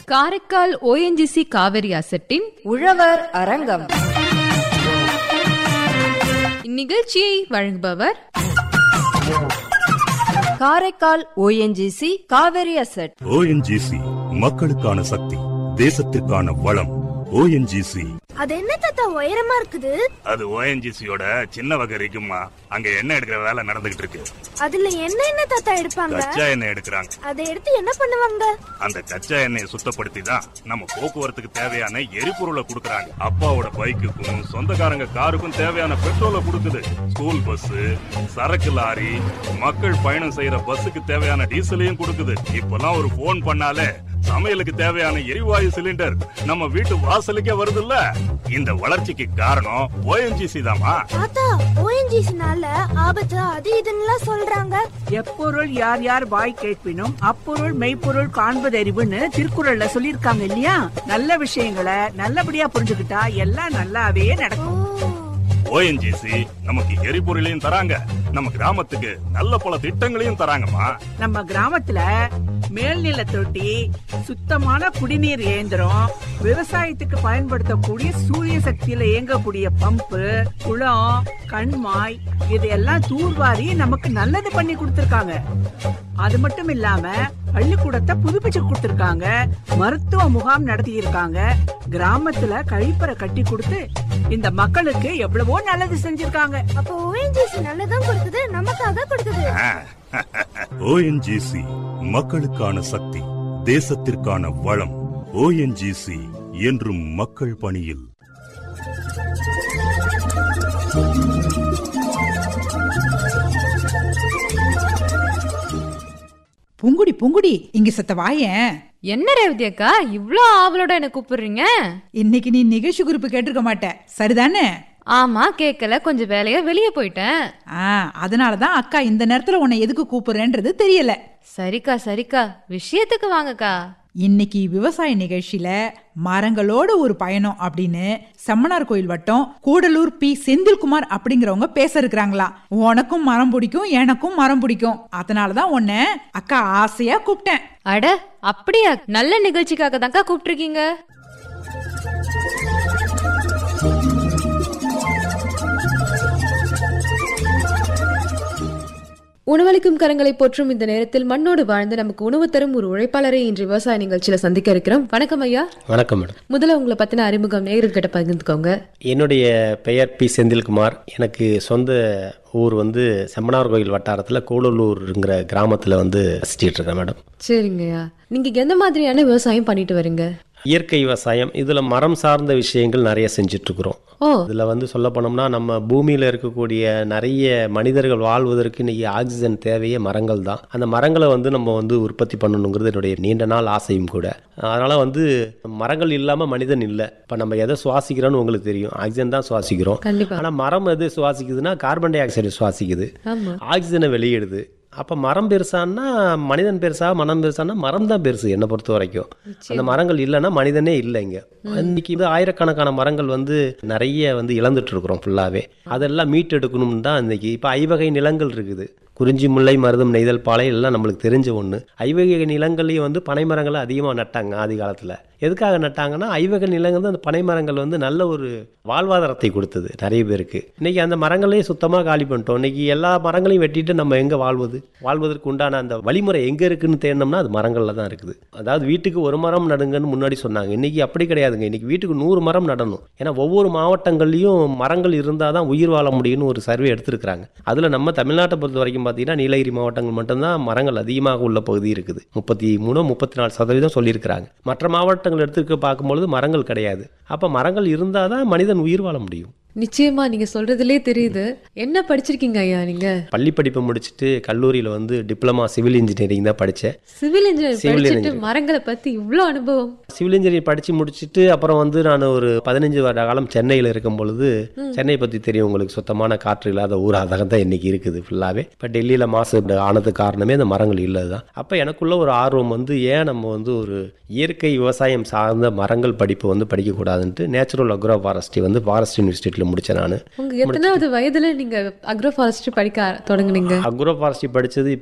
Karaikal ONGC Kaveri அசட்டின் உழவர் அரங்கம் இந்நிகழ்ச்சியை வழங்குபவர் Karaikal ONGC Cauvery asset ONGC மக்களுக்கான சக்தி தேசத்திற்கான வளம் ஓஎன்ஜிசி அது என்ன தாத்தா உயரமா இருக்குது அது ஓஎன்ஜிசியோட சின்ன வகை இருக்குமா அங்க எண்ணெய் எடுக்கிற வேலை நடந்துகிட்டு இருக்கு அதுல என்ன என்ன தாத்தா எடுப்பாங்க கச்சா எண்ணெய் எடுக்கிறாங்க அதை எடுத்து என்ன பண்ணுவாங்க அந்த கச்சா எண்ணெயை சுத்தப்படுத்தி தான் நம்ம போக்குவரத்துக்கு தேவையான எரிபொருளை கொடுக்கறாங்க அப்பாவோட பைக்குக்கும் சொந்தக்காரங்க காருக்கும் தேவையான பெட்ரோலை கொடுக்குது ஸ்கூல் பஸ் சரக்கு லாரி மக்கள் பயணம் செய்யற பஸ்ஸுக்கு தேவையான டீசலையும் கொடுக்குது இப்பெல்லாம் ஒரு போன் பண்ணாலே சமையலுக்கு தேவையான எரிவாயு சிலிண்டர் நம்ம வீட்டு வாசலுக்கே வருதுல்ல இந்த வளர்ச்சிக்கு காரணம் ஓஎன்ஜிசி தாமா தாத்தா ஓஎன்ஜிசினால ஆபத்து அது இதுன்னுலாம் சொல்றாங்க எப்பொருள் யார் யார் வாய் கேட்பினும் அப்பொருள் மெய்ப்பொருள் காண்பதறிவுன்னு திருக்குறள்ல சொல்லிருக்காங்க இல்லையா நல்ல விஷயங்களை நல்லபடியா புரிஞ்சுக்கிட்டா எல்லாம் நல்லாவே ஓ நடக்கும் ஓஎன்ஜிசி நமக்கு எரிபொருளையும் தராங்க நம்ம கிராமத்துக்கு நல்ல பல திட்டங்களையும் தராங்கம்மா நம்ம கிராமத்துல மேல்நில தொட்டி சுத்தமான குடிநீர் இயந்திரம் விவசாயத்துக்கு பயன்படுத்தக்கூடிய சூரிய சக்தியில இயங்கக்கூடிய பம்பு குளம் கண்மாய் இதையெல்லாம் தூர்வாரி நமக்கு நல்லது பண்ணி கொடுத்திருக்காங்க அது மட்டும் இல்லாம பள்ளிக்கூடத்தை புதுப்பிச்சு கொடுத்திருக்காங்க மருத்துவ முகாம் நடத்தி இருக்காங்க கிராமத்துல கழிப்பறை கட்டி கொடுத்து இந்த மக்களுக்கு எவ்வளவோ நல்லது செஞ்சிருக்காங்க அப்போ ஓஎன்ஜிசி நல்லதும் கொடுக்குது நமக்காக கொடுக்குது ஓஎன்ஜிசி மக்களுக்கான சக்தி தேசத்திற்கான வளம் ஓஎன்ஜிசி என்றும் மக்கள் பணியில் பூங்குடி பூங்குடி இங்க சத்த வாயேன் என்ன ரேவதி அக்கா இவ்ளோ ஆவலோட என்ன கூப்பிடுறீங்க இன்னைக்கு நீ நிகழ்ச்சி குறிப்பு கேட்டிருக்க மாட்ட சரிதானே ஆமா கேட்கல கொஞ்சம் வேலையா வெளியே போயிட்டேன் ஆ அதனாலதான் அக்கா இந்த நேரத்துல உன்னை எதுக்கு கூப்பிடுறேன்றது தெரியல சரிக்கா சரிக்கா விஷயத்துக்கு வாங்கக்கா இன்னைக்கு விவசாய நிகழ்ச்சியில மரங்களோட ஒரு பயணம் அப்படின்னு செம்மனார் கோயில் வட்டம் கூடலூர் பி செந்தில்குமார் அப்படிங்கிறவங்க பேச இருக்கிறாங்களா உனக்கும் மரம் பிடிக்கும் எனக்கும் மரம் பிடிக்கும் அதனாலதான் உன்னை அக்கா ஆசையா கூப்பிட்டேன் அட அப்படியா நல்ல நிகழ்ச்சிக்காக தான்க்கா கூப்பிட்டுருக்கீங்க உணவளிக்கும் கரங்களை போற்றும் இந்த நேரத்தில் மண்ணோடு வாழ்ந்து நமக்கு உணவு தரும் ஒரு உழைப்பாளரை இன்று விவசாய நிகழ்ச்சியில சந்திக்க இருக்கிறோம் வணக்கம் ஐயா வணக்கம் மேடம் முதல்ல உங்களை பத்தின அறிமுகம் நேயர்கிட்ட பகிர்ந்துக்கோங்க என்னுடைய பெயர் பி செந்தில்குமார் எனக்கு சொந்த ஊர் வந்து செம்மனார் கோயில் வட்டாரத்தில் கூடலூருங்கிற கிராமத்தில் வந்து வசிச்சிட்டு இருக்கேன் மேடம் சரிங்கய்யா நீங்க எந்த மாதிரியான விவசாயம் பண்ணிட்டு வரீங்க இயற்கை விவசாயம் இதில் மரம் சார்ந்த விஷயங்கள் நிறைய செஞ்சிட்ருக்குறோம் ஓ இதில் வந்து சொல்ல போனோம்னா நம்ம பூமியில் இருக்கக்கூடிய நிறைய மனிதர்கள் வாழ்வதற்கு இன்னைக்கு ஆக்சிஜன் தேவையே மரங்கள் தான் அந்த மரங்களை வந்து நம்ம வந்து உற்பத்தி பண்ணணுங்கிறது என்னுடைய நீண்ட நாள் ஆசையும் கூட அதனால் வந்து மரங்கள் இல்லாமல் மனிதன் இல்லை இப்போ நம்ம எதை சுவாசிக்கிறோன்னு உங்களுக்கு தெரியும் ஆக்சிஜன் தான் சுவாசிக்கிறோம் கண்டிப்பா ஆனால் மரம் எது சுவாசிக்குதுன்னா கார்பன் டை ஆக்சைடு சுவாசிக்குது ஆமா ஆக்சிஜனை வெளியிடுது அப்போ மரம் பெருசான்னா மனிதன் பெருசா மனம் பெருசான்னா மரம் தான் பெருசு என்னை பொறுத்த வரைக்கும் அந்த மரங்கள் இல்லைன்னா மனிதனே இல்லை இங்கே இன்னைக்கு வந்து ஆயிரக்கணக்கான மரங்கள் வந்து நிறைய வந்து இழந்துட்டு இருக்கிறோம் ஃபுல்லாகவே அதெல்லாம் மீட்டெடுக்கணும்னு தான் இன்னைக்கு இப்போ ஐவகை நிலங்கள் இருக்குது குறிஞ்சி முல்லை மருதம் நெய்தல் பாலை எல்லாம் நம்மளுக்கு தெரிஞ்ச ஒன்று ஐவகை நிலங்கள்லேயும் வந்து பனை மரங்களை அதிகமாக நட்டாங்க ஆதி காலத்தில் எதுக்காக நட்டாங்கன்னா ஐவகை நிலங்கள் வந்து அந்த பனை மரங்கள் வந்து நல்ல ஒரு வாழ்வாதாரத்தை கொடுத்தது நிறைய பேருக்கு இன்னைக்கு அந்த மரங்களையும் சுத்தமாக காலி பண்ணிட்டோம் இன்னைக்கு எல்லா மரங்களையும் வெட்டிட்டு நம்ம எங்கே வாழ்வது வாழ்வதற்கு உண்டான அந்த வழிமுறை எங்கே இருக்குன்னு தேடினோம்னா அது மரங்களில் தான் இருக்குது அதாவது வீட்டுக்கு ஒரு மரம் நடுங்கன்னு முன்னாடி சொன்னாங்க இன்னைக்கு அப்படி கிடையாதுங்க இன்னைக்கு வீட்டுக்கு நூறு மரம் நடணும் ஏன்னா ஒவ்வொரு மாவட்டங்கள்லையும் மரங்கள் இருந்தால் தான் உயிர் வாழ முடியும்னு ஒரு சர்வே எடுத்திருக்கிறாங்க அதில் நம்ம தமிழ்நாட்டை பொறுத்த வரைக்கும் பார்த்தீங்கன்னா நீலகிரி மாவட்டங்கள் மட்டும்தான் மரங்கள் அதிகமாக உள்ள பகுதி இருக்குது முப்பத்தி மூணு முப்பத்தி நாலு சதவீதம் சொல்லியிருக்கிறாங்க மற்ற மாவட்டங்கள் எடுத்துக்க பார்க்கும்பொழுது மரங்கள் கிடையாது அப்போ மரங்கள் இருந்தால் தான் மனிதன் உயிர் வாழ முடியும் நிச்சயமா நீங்க சொல்றதுலே தெரியுது என்ன படிச்சிருக்கீங்க ஐயா நீங்க பள்ளி படிப்பை முடிச்சுட்டு கல்லூரியில் வந்து டிப்ளமா சிவில் இன்ஜினியரிங் தான் படித்தேன் சிவில் இன்ஜினியர் Civil படிச்சுட்டு engineering. மரங்களை பத்தி இவ்ளோ அனுபவம் சிவில் இன்ஜினியரிங் படித்து முடிச்சுட்டு அப்புறம் வந்து நான் ஒரு பதினஞ்சு வருட காலம் சென்னையில் இருக்கும் பொழுது சென்னை பற்றி தெரியும் உங்களுக்கு சுத்தமான காற்று இல்லாத ஊராக தான் இன்னைக்கு இருக்குது ஃபுல்லாகவே இப்போ டெல்லியில் மாசு ஆனதுக்கு காரணமே அந்த மரங்கள் இல்லை தான் அப்போ எனக்குள்ள ஒரு ஆர்வம் வந்து ஏன் நம்ம வந்து ஒரு இயற்கை விவசாயம் சார்ந்த மரங்கள் படிப்பு வந்து படிக்கக்கூடாதுன்ட்டு நேச்சுரல் அக்ரோ ஃபாரஸ்ட்ரி வந்து ஃபாரஸ்ட் யூனிவர்சிட்டியில் முடித்தேன் நான் உங்க எத்தனாவது வயதுல நீங்க அக்ரோ ஃபாரஸ்ட்ரி படிக்க ஆர- தொடங்குனீங்க அக்ரோ ஃபாரஸ்ட்ரி படித்தது